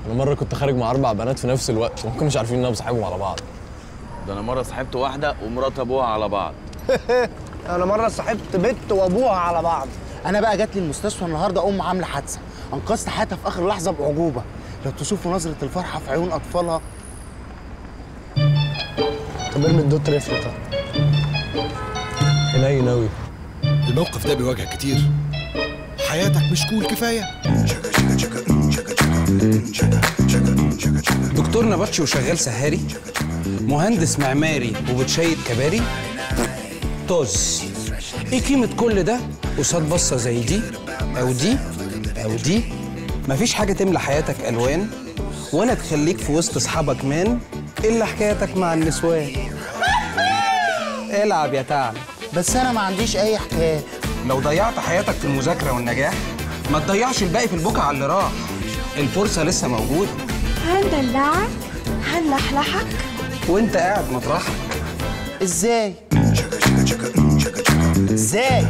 انا مره كنت خارج مع اربع بنات في نفس الوقت وما كانوش عارفين ان انا بصاحبهم على بعض ده انا مره صاحبت واحده ومرات ابوها على بعض انا مره صاحبت بنت وابوها على بعض انا بقى جات لي المستشفى النهارده ام عامله حادثه انقذت حياتها في اخر لحظه باعجوبه لو تشوفوا نظره الفرحه في عيون اطفالها طب ارمي الدوت رفل طب حنين اوي الموقف ده بيواجهك كتير حياتك مش كول كفايه دكتور نبطشي وشغال سهاري مهندس معماري وبتشيد كباري طز ايه قيمة كل ده قصاد بصة زي دي او دي او دي مفيش حاجة تملى حياتك الوان ولا تخليك في وسط اصحابك مان الا حكايتك مع النسوان العب يا تعب بس انا ما عنديش اي حكايه لو ضيعت حياتك في المذاكرة والنجاح ما تضيعش الباقي في البكا على اللي راح الفرصة لسه موجودة هندلعك هنلحلحك وانت قاعد مطرحك ازاي ازاي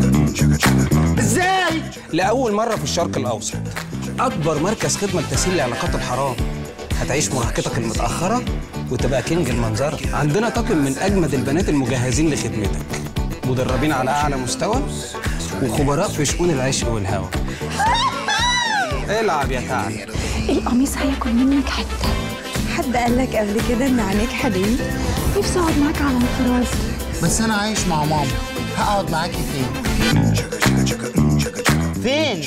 ازاي لأول مرة في الشرق الأوسط أكبر مركز خدمة لتسهيل العلاقات الحرام هتعيش مراهقتك المتأخرة وتبقى كينج المنظرة عندنا طاقم من أجمد البنات المجهزين لخدمتك مدربين على أعلى مستوى وخبراء في شؤون العشق والهوى العب يا تعب القميص هياكل منك حته حد قال لك قبل كده ان عينيك حلوين نفسي اقعد معاك على الفراش بس انا عايش مع ماما هقعد معاكي فين فين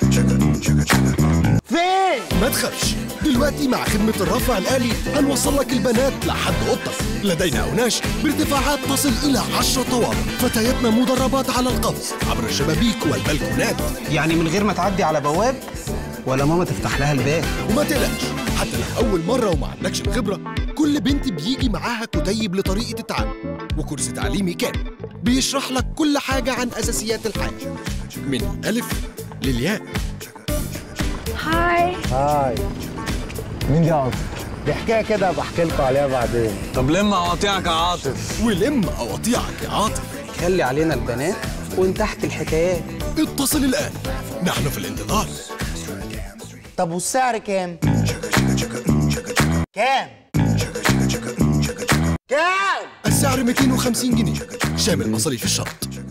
فين ما تخافش دلوقتي مع خدمة الرفع الآلي هنوصل لك البنات لحد أوضتك لدينا أوناش بارتفاعات تصل إلى 10 طوابق فتياتنا مدربات على القفز عبر الشبابيك والبلكونات يعني من غير ما تعدي على بواب ولا ماما تفتح لها الباب وما تقلقش حتى لو أول مرة وما عندكش الخبرة كل بنت بيجي معاها كتيب لطريقة التعامل وكورس تعليمي كامل بيشرح لك كل حاجة عن أساسيات الحياة من الألف للياء هاي هاي مين دي عاطف؟ دي حكايه كده بحكي لكم عليها بعدين طب لما اقاطعك يا عاطف ولم أواطيعك يا عاطف خلي علينا البنات وانت تحت الحكايات اتصل الآن نحن في الانتظار طب والسعر كام كام كام السعر 250 جنيه شامل مصاريف الشنط